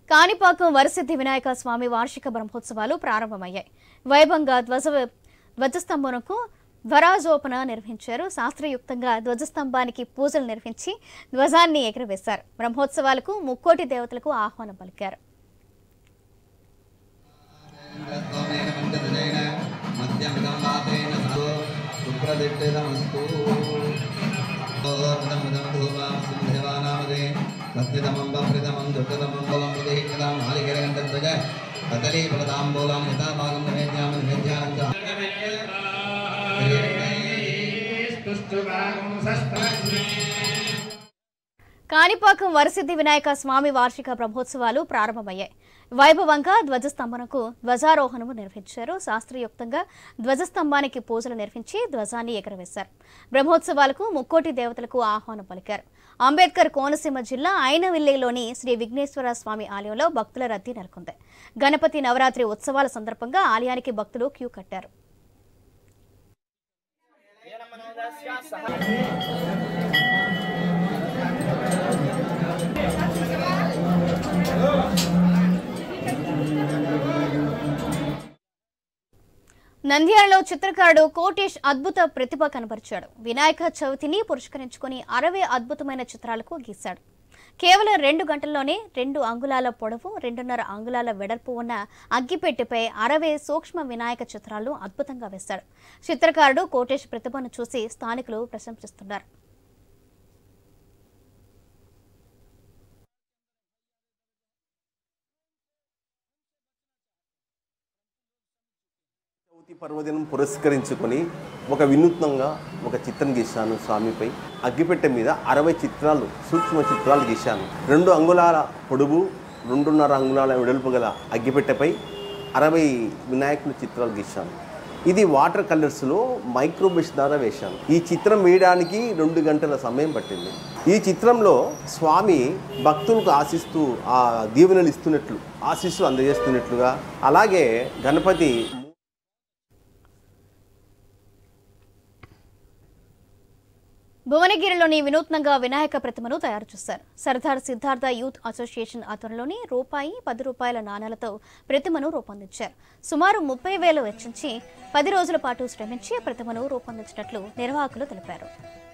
కాణిపాకం వరసిద్ధి వినాయక స్వామి వార్షిక బ్రహ్మోత్సవాలు ప్రారంభమయ్యాయి వైభవంగా ధ్వజ ధ్వజస్తంభనకు ధ్వరాజోపన నిర్వహించారు శాస్త్రయుక్తంగా ధ్వజస్తంభానికి పూజలు నిర్వహించి ధ్వజాన్ని ఎగురవేశారు బ్రహ్మోత్సవాలకు ముక్కోటి దేవతలకు ఆహ్వానం పలికారు కదలీఫలతాంబూలం యథాభాగం నివేద్యామ నివేద్యానంద కాణిపాకం వరసిద్ధి వినాయక స్వామి వార్షిక బ్రహ్మోత్సవాలు ప్రారంభమయ్యాయి వైభవంగా ధ్వజస్తంభనకు ధ్వజారోహణము నిర్వహించారు శాస్త్రయుక్తంగా ధ్వజస్తంభానికి పూజలు నిర్వహించి ధ్వజాన్ని ఎగరవేశారు బ్రహ్మోత్సవాలకు ముక్కోటి దేవతలకు ఆహ్వానం పలికారు అంబేద్కర్ కోనసీమ జిల్లా అయినవిల్లిలోని శ్రీ విఘ్నేశ్వర స్వామి ఆలయంలో భక్తుల రద్దీ నెలకొంది గణపతి నవరాత్రి ఉత్సవాల సందర్భంగా ఆలయానికి భక్తులు క్యూ కట్టారు నంద్యాలలో చిత్రకారుడు కోటేష్ అద్భుత ప్రతిభ కనబరిచాడు వినాయక చవితిని పురస్కరించుకొని అరవై అద్భుతమైన చిత్రాలకు గీశాడు కేవలం రెండు గంటల్లోనే రెండు అంగుళాల పొడవు రెండున్నర అంగుళాల వెడల్పు ఉన్న అగ్గిపెట్టెపై అరవై సూక్ష్మ వినాయక చిత్రాలను అద్భుతంగా వేశాడు చిత్రకారుడు కోటేష్ ప్రతిభను చూసి స్థానికులు ప్రశంసిస్తున్నారు చవితి పర్వదినం పురస్కరించుకొని ఒక వినూత్నంగా ఒక చిత్రం గీశాను స్వామిపై అగ్గిపెట్టె మీద అరవై చిత్రాలు సూక్ష్మ చిత్రాలు గీశాను రెండు అంగుళాల పొడుగు రెండున్నర అంగుళాల వెడల్పు గల అగ్గిపెట్టెపై అరవై వినాయకుల చిత్రాలు గీశాను ఇది వాటర్ కలర్స్లో మైక్రోబిష్ ద్వారా వేశాను ఈ చిత్రం వేయడానికి రెండు గంటల సమయం పట్టింది ఈ చిత్రంలో స్వామి భక్తులకు ఆశిస్తూ ఆ దీవెనలు ఇస్తున్నట్లు ఆశీస్సులు అందజేస్తున్నట్లుగా అలాగే గణపతి భువనగిరిలోని వినూత్నంగా వినాయక ప్రతిమను తయారు చేశారు సర్దార్ సిద్ధార్థ యూత్ అసోసియేషన్ ఆధ్వర్యంలోని రూపాయి పది రూపాయల నాణాలతో ప్రతిమను రూపొందించారు సుమారు ముప్పై వేలు వెచ్చించి పది రోజుల పాటు శ్రమించి ప్రతిమను రూపొందించినట్లు నిర్వాహకులు తెలిపారు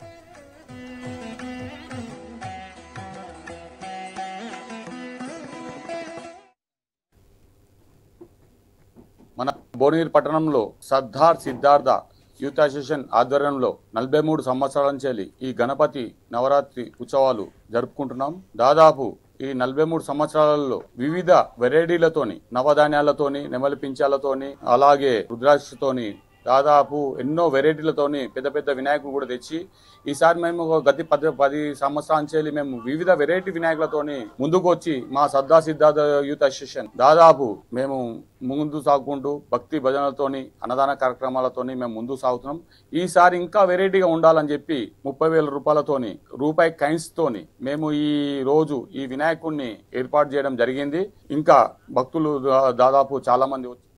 మన భువనగిరి పట్టణంలో సర్దార్ సిద్ధార్థ యూత్ అసోసియేషన్ ఆధ్వర్యంలో నలభై మూడు సంవత్సరాల నుంచి ఈ గణపతి నవరాత్రి ఉత్సవాలు జరుపుకుంటున్నాం దాదాపు ఈ నలభై మూడు సంవత్సరాలలో వివిధ వెరైటీలతోని నవధాన్యాలతోని నెమలి పించాలతోని అలాగే రుద్రాక్షతోని దాదాపు ఎన్నో వెరైటీలతోని పెద్ద పెద్ద వినాయకులు కూడా తెచ్చి ఈసారి మేము ఒక గతి పది పది సంవత్సరాల నుంచి మేము వివిధ వెరైటీ వినాయకులతోని ముందుకు వచ్చి మా సర్దా సిద్ధార్థ యూత్ అసోసియేషన్ దాదాపు మేము ముందు సాగుకుంటూ భక్తి భజనలతోని అన్నదాన కార్యక్రమాలతోని మేము ముందు సాగుతున్నాం ఈసారి ఇంకా వెరైటీగా ఉండాలని చెప్పి ముప్పై వేల రూపాయలతోని రూపాయి కైన్స్ తోని మేము ఈ రోజు ఈ వినాయకుడిని ఏర్పాటు చేయడం జరిగింది ఇంకా భక్తులు దా- దాదాపు చాలా మంది వచ్చి